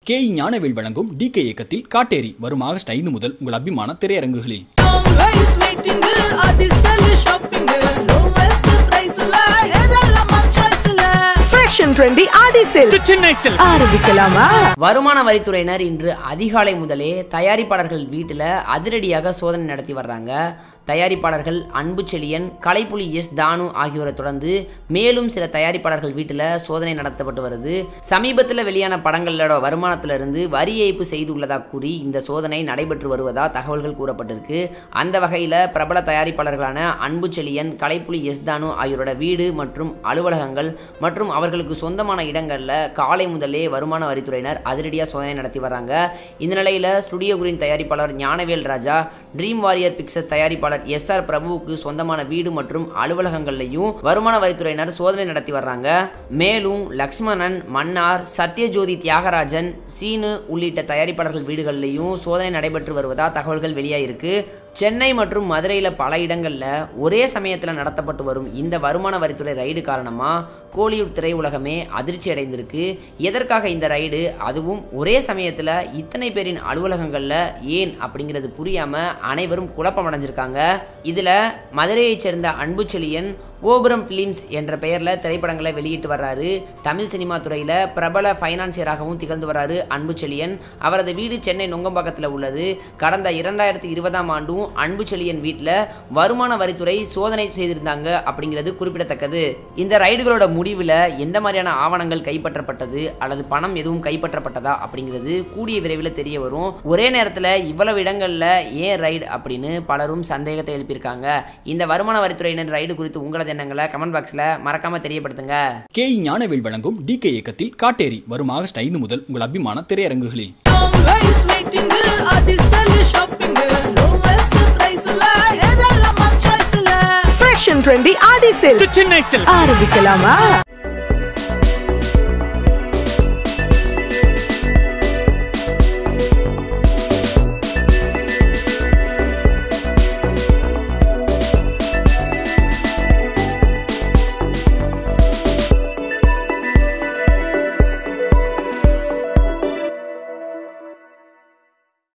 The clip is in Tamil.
கே இ ஞானவேல் வழங்கும் டி கே இயக்கத்தில் காட்டேரி வரும் ஆகஸ்ட் ஐந்து முதல் உங்கள் அபிமான திரையரங்குகளில் Always waiting அதிசல் shopping lowest price ல எதெல்லாம் choice ல fresh and trendy Aadi sale ஆரம்பிக்கலாமா வருமான வரித்துறையினர் இன்று அதிகாலை முதலே தயாரிப்பாளர்கள் வீட்டில் அதிரடியாக சோதனை நடத்தி வர்றாங்க தயாரிப்பாளர்கள் அன்பு செழியன் கலைப்புலி எஸ் தானு ஆகியோரை தொடர்ந்து மேலும் சில தயாரிப்பாளர்கள் வீட்டில் சோதனை நடத்தப்பட்டு வருது சமீபத்தில் வெளியான படங்களோட வருமானத்திலிருந்து வரி ஏய்ப்பு செய்துள்ளதாக கூறி இந்த சோதனை நடைபெற்று வருவதா தகவல்கள் கூறப்பட்டிருக்கு அந்த வகையில் பிரபல தயாரிப்பாளர்களான அன்பு செழியன் கலைப்புலி எஸ் தானு ஆகியோரோட வீடு மற்றும் அலுவலகங்கள் மற்றும் அவர்களுக்கு சொந்தமான இடங்களில் காலை முதலே வருமான வரித்துறையினர் அதிரடியாக சோதனை நடத்தி வர்றாங்க இந்த நிலையில் ஸ்டுடியோ குரின் தயாரிப்பாளர் Gnanavel Raja Dream Warrior Picture தயாரிப்பாளர் எஸ் ஆர் பிரபுவுக்கு சொந்தமான வீடு மற்றும் அலுவலகங்கள்லையும் வருமான வரித்துறையினர் சோதனை நடத்தி வர்றாங்க மேலும் லக்ஷ்மணன் மன்னார் சத்யஜோதி தியாகராஜன் சீனு உள்ளிட்ட தயாரிப்பாளர்கள் வீடுகள்லையும் சோதனை நடைபெற்று வருவதா தகவல்கள் வெளியாயிருக்கு சென்னை மற்றும் மதுரையில் பல இடங்களில் ஒரே சமயத்தில் நடத்தப்பட்டு வரும் இந்த வருமான வரித்துறை ரைடு காரணமாக கோலிவுட் திரையுலகமே அதிர்ச்சி அடைந்திருக்கு எதற்காக இந்த ரைடு அதுவும் ஒரே சமயத்தில் இத்தனை பேரின் அலுவலகங்களில் ஏன் அப்படிங்கிறது புரியாமல் அனைவரும் குழப்பம் அடைஞ்சிருக்காங்க இதில் மதுரையைச் சேர்ந்த அன்பு செழியன் கோபுரம் ஃபிலிம்ஸ் என்ற பெயரில் திரைப்படங்களை வெளியிட்டு வர்றாரு தமிழ் சினிமா துறையில் பிரபல ஃபைனான்சியராகவும் திகழ்ந்து வர்றாரு அன்பு செழியன் அவரது வீடு சென்னை நுங்கம்பாக்கத்தில் உள்ளது கடந்த இரண்டாயிரத்தி இருபதாம் ஆண்டும் அன்பு செழியன் வீட்டில் வருமான வரித்துறை சோதனை செய்திருந்தாங்க அப்படிங்கிறது குறிப்பிடத்தக்கது இந்த ரைடுகளோட முடிவில் எந்த மாதிரியான ஆவணங்கள் கைப்பற்றப்பட்டது அல்லது பணம் எதுவும் கைப்பற்றப்பட்டதா அப்படிங்கிறது கூடிய விரைவில் தெரிய வரும் ஒரே நேரத்தில் இவ்வளவு இடங்களில் ஏன் ரைடு அப்படின்னு பலரும் சந்தேகத்தை எழுப்பியிருக்காங்க இந்த வருமான வரித்துறையினர் ரைடு குறித்து உங்களது எண்ணங்களை கமெண்ட் பாக்ஸில் மறக்காமல் தெரியப்படுத்துங்க கே இ ஞானவேல் வழங்கும் டி கே இயக்கத்தில் காட்டேரி வரும் ஆகஸ்ட் ஐந்து முதல் உங்கள் அபிமான திரையரங்குகளில் Always waiting அதிசல் shopping lowest price ல எதெல்லாம் choice ல fresh and trendy Aadi sale ஆரம்பிக்கலாமா